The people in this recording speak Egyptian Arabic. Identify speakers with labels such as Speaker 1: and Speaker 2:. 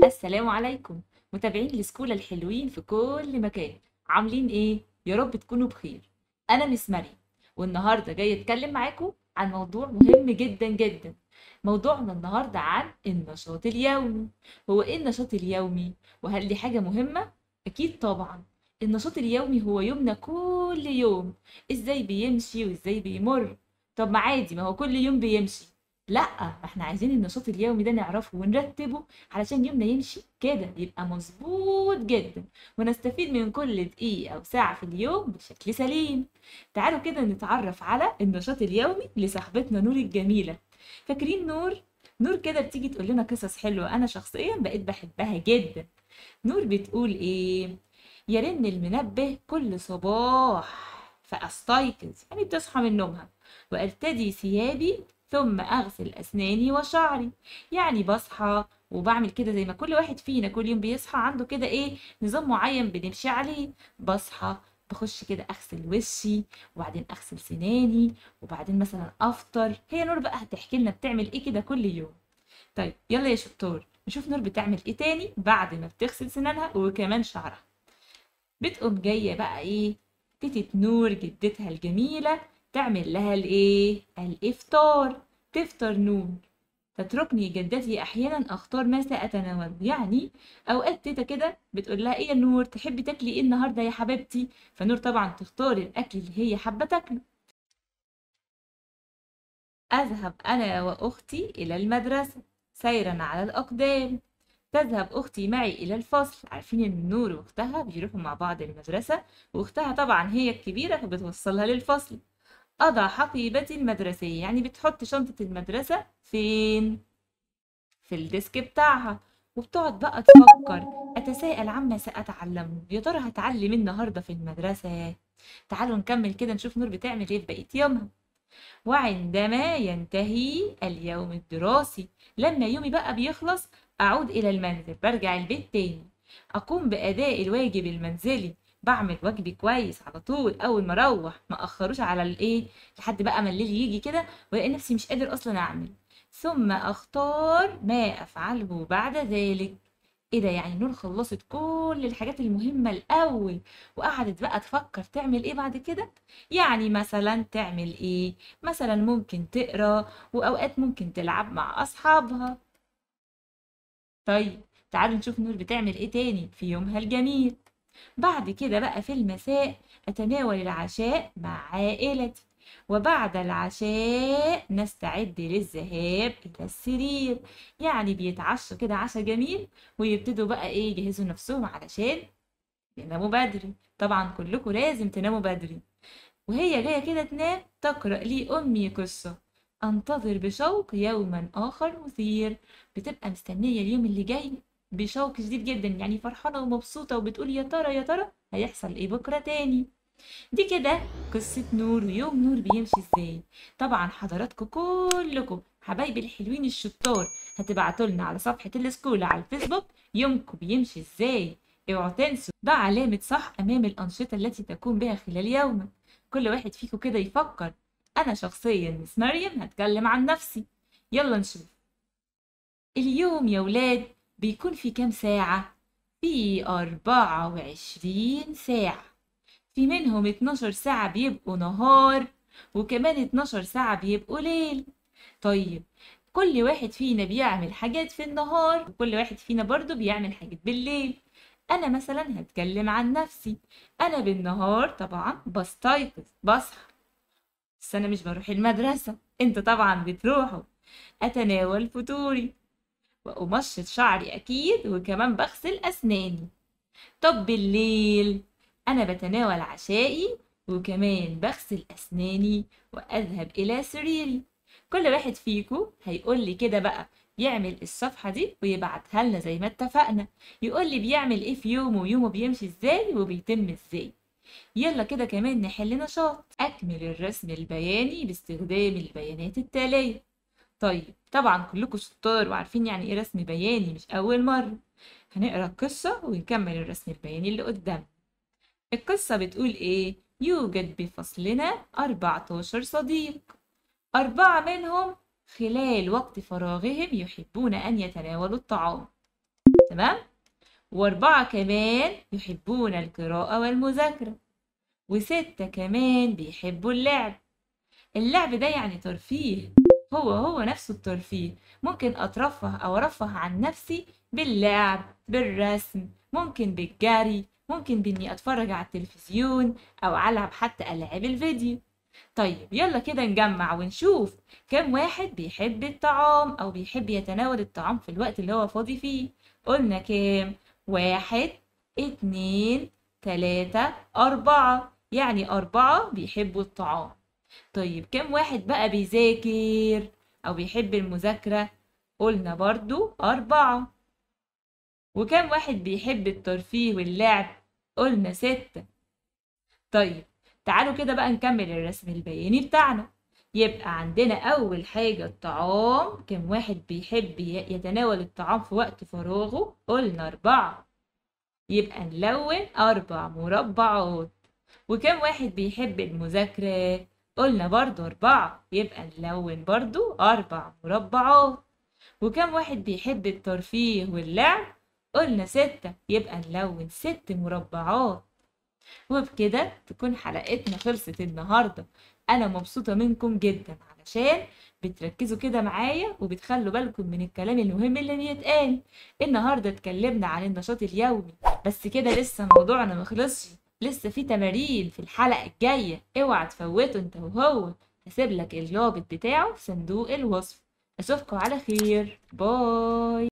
Speaker 1: السلام عليكم متابعين السكولة الحلوين في كل مكان عاملين ايه يا رب تكونوا بخير انا مس مريم والنهارده جاي اتكلم معاكم عن موضوع مهم جدا جدا موضوعنا النهارده عن النشاط اليومي هو ايه النشاط اليومي وهل دي حاجة مهمة اكيد طبعا النشاط اليومي هو يومنا كل يوم ازاي بيمشي وازاي بيمر طب ما عادي ما هو كل يوم بيمشي لا ما احنا عايزين النشاط اليومي ده نعرفه ونرتبه علشان يومنا يمشي كده يبقى مظبوط جدا ونستفيد من كل دقيقة أو ساعة في اليوم بشكل سليم تعالوا كده نتعرف على النشاط اليومي لصاحبتنا نور الجميلة فاكرين نور؟ نور كده بتيجي تقول لنا قصص حلوة أنا شخصيا بقيت بحبها جدا نور بتقول إيه؟ يرن المنبه كل صباح فأستيقظ يعني بتصحى من نومها وأرتدي ثيابي ثم أغسل أسناني وشعري يعني بصحى وبعمل كده زي ما كل واحد فينا كل يوم بيصحى عنده كده إيه نظام معين بنمشي عليه بصحى بخش كده أغسل وشي وبعدين أغسل سناني وبعدين مثلا أفطر هي نور بقى هتحكي لنا بتعمل إيه كده كل يوم طيب يلا يا شطار نشوف نور بتعمل إيه تاني بعد ما بتغسل سنانها وكمان شعرها بتقوم جاية بقى إيه تيتة نور جدتها الجميلة تعمل لها الايه الافطار تفطر نور تتركني جدتي احيانا اختار ما ساتناول يعني اوقات تيتا كده بتقول لها ايه يا نور تحبي تاكلي ايه النهارده يا حبيبتي فنور طبعا تختار الاكل اللي هي حابه تاكله اذهب انا واختي الى المدرسه سيرا على الاقدام تذهب أختي معي إلى الفصل عارفين إن نور وأختها بيروحوا مع بعض المدرسة وأختها طبعا هي الكبيرة فبتوصلها للفصل أضع حقيبتي المدرسية يعني بتحط شنطة المدرسة فين؟ في الديسك بتاعها وبتقعد بقى تفكر أتساءل عما سأتعلمه يا ترى هتعلم النهاردة في المدرسة تعالوا نكمل كده نشوف نور بتعمل ايه في بقية يومها وعندما ينتهي اليوم الدراسي لما يومي بقى بيخلص أعود إلى المنزل برجع البيت تاني أقوم بأداء الواجب المنزلي بعمل واجبي كويس على طول اول ما اروح ما اخروش على الايه لحد بقى ما الليل يجي كده والاقي نفسي مش قادر اصلا اعمل ثم اختار ما افعله بعد ذلك ايه ده يعني نور خلصت كل الحاجات المهمة الاول وقعدت بقى تفكر تعمل ايه بعد كده يعني مثلا تعمل ايه مثلا ممكن تقرا واوقات ممكن تلعب مع اصحابها طيب تعالوا نشوف نور بتعمل ايه تاني في يومها الجميل بعد كده بقى في المساء أتناول العشاء مع عائلتي وبعد العشاء نستعد للذهاب إلى السرير يعني بيتعشوا كده عشاء جميل ويبتدوا بقى إيه يجهزوا نفسهم علشان يناموا بدري طبعا كلكم لازم تناموا بدري وهي جاية كده تنام تقرأ لي أمي قصة أنتظر بشوق يوما آخر مثير بتبقى مستنية اليوم اللي جاي بشوق شديد جدا يعني فرحانة ومبسوطة وبتقول يا ترى يا ترى هيحصل ايه بكرة تاني دي كده قصة نور ويوم نور بيمشي ازاي طبعا حضراتكم كلكم حبايبي الحلوين الشطار هتبعتوا لنا على صفحة السكول على الفيسبوك يومكم بيمشي ازاي اوعوا تنسوا ده علامة صح امام الانشطة التي تقوم بها خلال يومك كل واحد فيكم كده يفكر انا شخصيا مس مريم هتكلم عن نفسي يلا نشوف اليوم يا ولاد بيكون في كام ساعة؟ في أربعة وعشرين ساعة في منهم اتناشر ساعة بيبقوا نهار وكمان اتناشر ساعة بيبقوا ليل طيب كل واحد فينا بيعمل حاجات في النهار وكل واحد فينا برضو بيعمل حاجات بالليل أنا مثلا هتكلم عن نفسي أنا بالنهار طبعا بستيقظ بصحى بس أنا مش بروح المدرسة انتوا طبعا بتروحوا أتناول فطوري وأمشط شعري أكيد وكمان بغسل أسناني طب بالليل أنا بتناول عشائي وكمان بغسل أسناني وأذهب إلى سريري كل واحد فيكو هيقول لي كده بقى يعمل الصفحة دي ويبعتها لنا زي ما اتفقنا يقول لي بيعمل ايه في يومه ويومه بيمشي ازاي وبيتم ازاي يلا كده كمان نحل نشاط أكمل الرسم البياني باستخدام البيانات التالية طيب طبعا كلكم شطار وعارفين يعني ايه رسم بياني مش أول مرة هنقرا القصة ونكمل الرسم البياني اللي قدام القصة بتقول ايه يوجد بفصلنا 14 صديق أربعة منهم خلال وقت فراغهم يحبون أن يتناولوا الطعام تمام وأربعة كمان يحبون القراءة والمذاكرة وستة كمان بيحبوا اللعب اللعب ده يعني ترفيه هو هو نفسه الترفيه ممكن أترفه أو أرفه عن نفسي باللعب بالرسم ممكن بالجري ممكن بإني أتفرج على التلفزيون أو ألعب حتى ألعاب الفيديو طيب يلا كده نجمع ونشوف كم واحد بيحب الطعام أو بيحب يتناول الطعام في الوقت اللي هو فاضي فيه قلنا كام واحد اتنين تلاتة أربعة يعني أربعة بيحبوا الطعام طيب كم واحد بقى بيذاكر أو بيحب المذاكرة قلنا برضو أربعة وكم واحد بيحب الترفيه واللعب قلنا ستة طيب تعالوا كده بقى نكمل الرسم البياني بتاعنا يبقى عندنا أول حاجة الطعام كم واحد بيحب ي- يتناول الطعام في وقت فراغه قلنا أربعة يبقى نلون أربع مربعات وكم واحد بيحب المذاكرة قلنا برضو أربعة يبقى نلون برضو أربع مربعات وكم واحد بيحب الترفيه واللعب قلنا ستة يبقى نلون ست مربعات وبكده تكون حلقتنا خلصت النهاردة أنا مبسوطة منكم جدا علشان بتركزوا كده معايا وبتخلوا بالكم من الكلام المهم اللي بيتقال النهاردة اتكلمنا عن النشاط اليومي بس كده لسه موضوعنا مخلصش لسه في تمارين في الحلقة الجاية اوعى تفوته انت وهو هسيب لك الرابط بتاعه في صندوق الوصف اشوفكم على خير باي